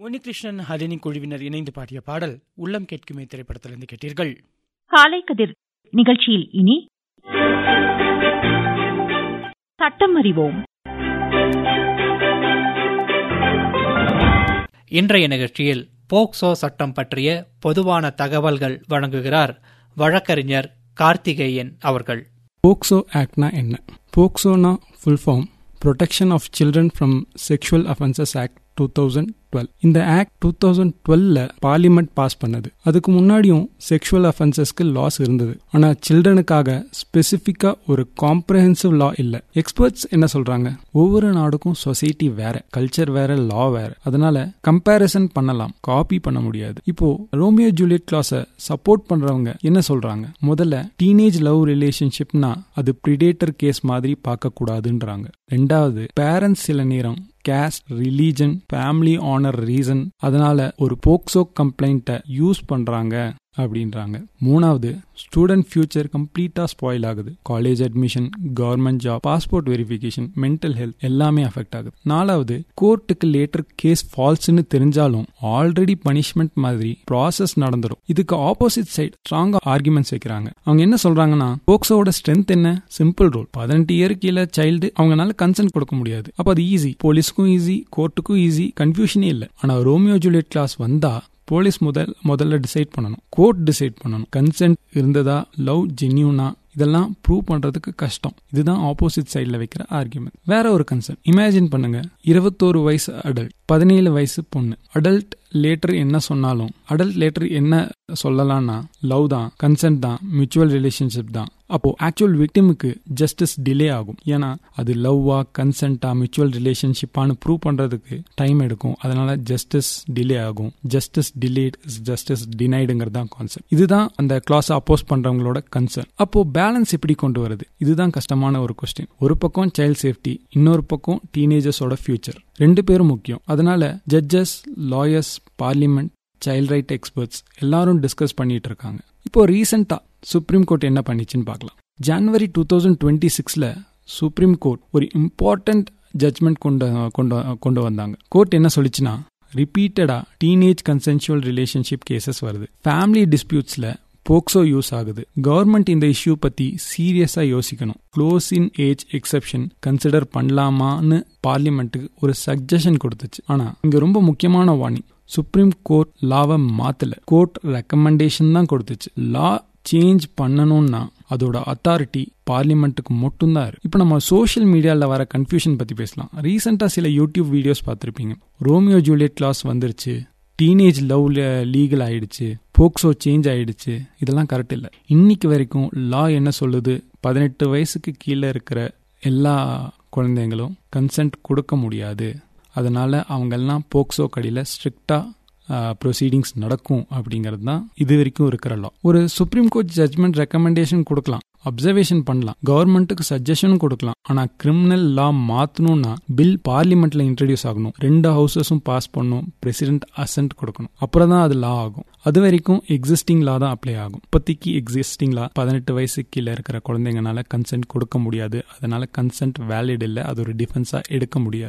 உன்னிகிருஷ்ணன் ஹரிணி குழுவினர் இணைந்து பாடிய பாடல் உள்ளம் கேட்குமே திரைப்படத்திலிருந்து கேட்டீர்கள் காலை கதிர் நிகழ்ச்சியில் இனி சட்டம் அறிவோம் இன்றைய நிகழ்ச்சியில் போக்சோ சட்டம் பற்றிய பொதுவான தகவல்கள் வழங்குகிறார் வழக்கறிஞர் கார்த்திகேயன் அவர்கள் போக்சோ ஆக்ட்னா என்ன போக்சோனா full form protection of children from sexual offences act two thousand twelve இந்த ஆக்ட் டூ தௌசண்ட் டுவெல்ல பார்லிமெண்ட் பாஸ் பண்ணது அதுக்கு முன்னாடியும் செக்ஷுவல் அஃபென்சஸ்க்கு லாஸ் இருந்தது ஆனா சில்ட்ரனுக்காக ஸ்பெசிஃபிக்கா ஒரு காம்ப்ரஹென்சிவ் லா இல்ல எக்ஸ்பர்ட்ஸ் என்ன சொல்றாங்க ஒவ்வொரு நாடுக்கும் சொசைட்டி வேற கல்ச்சர் வேற லா வேற அதனால கம்பேரிசன் பண்ணலாம் காப்பி பண்ண முடியாது இப்போ ரோமியோ ஜூலியட் கிளாஸ சப்போர்ட் பண்றவங்க என்ன சொல்றாங்க முதல்ல டீனேஜ் லவ் ரிலேஷன்ஷிப்னா அது பிரிடேட்டர் கேஸ் மாதிரி பார்க்க கூடாதுன்றாங்க ரெண்டாவது பேரண்ட்ஸ் சில நேரம் caste religion family honour reason அதனால ஒரு போக்சோ கம்ப்ளைண்ட்டை யூஸ் பண்றாங்க அப்படின்றாங்க மூணாவது ஸ்டூடெண்ட் ஃபியூச்சர் கம்ப்ளீட்டா ஸ்பாயில் ஆகுது college admission government job passport verification mental health எல்லாமே அஃபெக்ட் ஆகுது நாலாவது கோர்ட்டுக்கு லேட்டர் கேஸ் ஃபால்ஸ்னு தெரிஞ்சாலும் ஆல்ரெடி பனிஷ்மெண்ட் மாதிரி ப்ராசஸ் நடந்துரும் இதுக்கு ஆப்போசிட் சைடு ஸ்ட்ராங்கா ஆர்குமெண்ட்ஸ் வைக்கிறாங்க அவங்க என்ன சொல்றாங்கன்னா போக்சோட ஸ்ட்ரென்த் என்ன சிம்பிள் ரோல் பதினெட்டு இயர் கீழே சைல்டு அவங்கனால கன்சென்ட் கொடுக்க முடியாது அப்ப அது ஈஸி போலீஸ்க்கும் ஈஸி கோர்ட்டுக்கும் ஈஸி கன்ஃபியூஷனே இல்லை ஆனா ரோமியோ ஜூலியட் கிளாஸ் வந்தா போலீஸ் முதல் முதல்ல டிசைட் பண்ணணும் கோர்ட் டிசைட் பண்ணணும் கன்சென்ட் இருந்ததா லவ் ஜென்யூனா இதெல்லாம் ப்ரூவ் பண்றதுக்கு கஷ்டம் இதுதான் ஆப்போசிட் சைட்ல வைக்கிற ஆர்குமெண்ட் வேற ஒரு கன்சென்ட் இமேஜின் பண்ணுங்க இருபத்தோரு வயசு அடல்ட் பதினேழு வயசு பொண்ணு அடல்ட் லேட்டர் என்ன சொன்னாலும் அடல்ட் லேட்டர் என்ன சொல்லலாம்னா லவ் தான் கன்சென்ட் தான் மியூச்சுவல் ரிலேஷன்ஷிப் தான் அப்போ ஆக்சுவல் விக்டிமுக்கு ஜஸ்டிஸ் டிலே ஆகும் ஏன்னா அது லவ்வா கன்சென்டா மியூச்சுவல் ரிலேஷன்ஷிப்பான்னு ப்ரூவ் பண்றதுக்கு டைம் எடுக்கும் அதனால ஜஸ்டிஸ் டிலே ஆகும் ஜஸ்டிஸ் டிலேட் ஜஸ்டிஸ் டினைடுங்கிறது தான் கான்செப்ட் இதுதான் அந்த கிளாஸ் அப்போஸ் பண்றவங்களோட கன்சர்ன் அப்போ பேலன்ஸ் எப்படி கொண்டு வருது இதுதான் கஷ்டமான ஒரு கொஸ்டின் ஒரு பக்கம் சைல்ட் சேஃப்டி இன்னொரு பக்கம் டீனேஜர்ஸோட ஃபியூச்சர் ரெண்டு பேரும் முக்கியம் அதனால judges lawyers parliament child right experts எல்லாரும் டிஸ்கஸ் பண்ணிட்டு இருக்காங்க இப்போ ரீசெண்டா சுப்ரீம் கோர்ட் என்ன பண்ணிச்சுன்னு பார்க்கலாம் ஜனவரி டூ தௌசண்ட் டுவெண்ட்டி சிக்ஸ்ல சுப்ரீம் கோர்ட் ஒரு இம்பார்ட்டன்ட் ஜட்மெண்ட் கொண்டு கொண்டு கொண்டு வந்தாங்க கோர்ட் என்ன சொல்லிச்சுன்னா ரிப்பீட்டடா டீனேஜ் கன்சென்சுவல் ரிலேஷன்ஷிப் கேசஸ் வருது ஃபேமிலி டிஸ்பியூட்ஸ்ல போக்சோ யூஸ் ஆகுது கவர்மெண்ட் இந்த இஷ்யூ பத்தி சீரியஸா யோசிக்கணும் close in age exception consider பண்ணலாமான்னு பார்லிமெண்ட்டுக்கு ஒரு சஜஷன் கொடுத்துச்சு ஆனா இங்க ரொம்ப முக்கியமான வார்னிங் சுப்ரீம் கோர்ட் லாவை மாத்தல கோர்ட் ரெக்கமெண்டேஷன் தான் கொடுத்துச்சு லா சேஞ்ச் பண்ணணும்னா அதோட அத்தாரிட்டி பார்லிமெண்ட்டுக்கு மட்டும்தான் இருக்கு இப்போ நம்ம சோஷியல் மீடியாவில் வர கன்ஃபியூஷன் பத்தி பேசலாம் ரீசெண்டாக சில யூடியூப் வீடியோஸ் பார்த்துருப்பீங்க ரோமியோ ஜூலியட் கிளாஸ் வந்துருச்சு டீனேஜ் லவ் லீகல் ஆயிடுச்சு போக்சோ சேஞ்ச் ஆயிடுச்சு இதெல்லாம் கரெக்ட் இல்லை இன்னைக்கு வரைக்கும் லா என்ன சொல்லுது பதினெட்டு வயசுக்கு கீழே இருக்கிற எல்லா குழந்தைங்களும் கன்சென்ட் கொடுக்க முடியாது அதனால அவங்கெல்லாம் போக்சோ கடியில் ஸ்ட்ரிக்டா ப்ரொசீடிங்ஸ் நடக்கும் அப்படிங்கிறது தான் இது வரைக்கும் இருக்கிற லா ஒரு சுப்ரீம் கோர்ட் ஜட்மெண்ட் ரெக்கமெண்டேஷன் கொடுக்கலாம் அப்சர்வேஷன் பண்ணலாம் கவர்மெண்ட்டுக்கு சஜஷனும் கொடுக்கலாம் ஆனா கிரிமினல் லா மாத்தணும்னா பில் பார்லிமெண்ட்ல இன்ட்ரடியூஸ் ஆகணும் ரெண்டு ஹவுசஸும் பாஸ் பண்ணும் பிரசிடென்ட் அசன்ட் கொடுக்கணும் அப்புறம் தான் அது லா ஆகும் அது வரைக்கும் எக்ஸிஸ்டிங் லா தான் அப்ளை ஆகும் இப்போதைக்கு எக்ஸிஸ்டிங் லா பதினெட்டு வயசு கீழே இருக்கிற குழந்தைங்கனால கன்சென்ட் கொடுக்க முடியாது அதனால கன்சென்ட் வேலிட் இல்லை அது ஒரு டிஃபென்ஸா எடுக்க முடியாது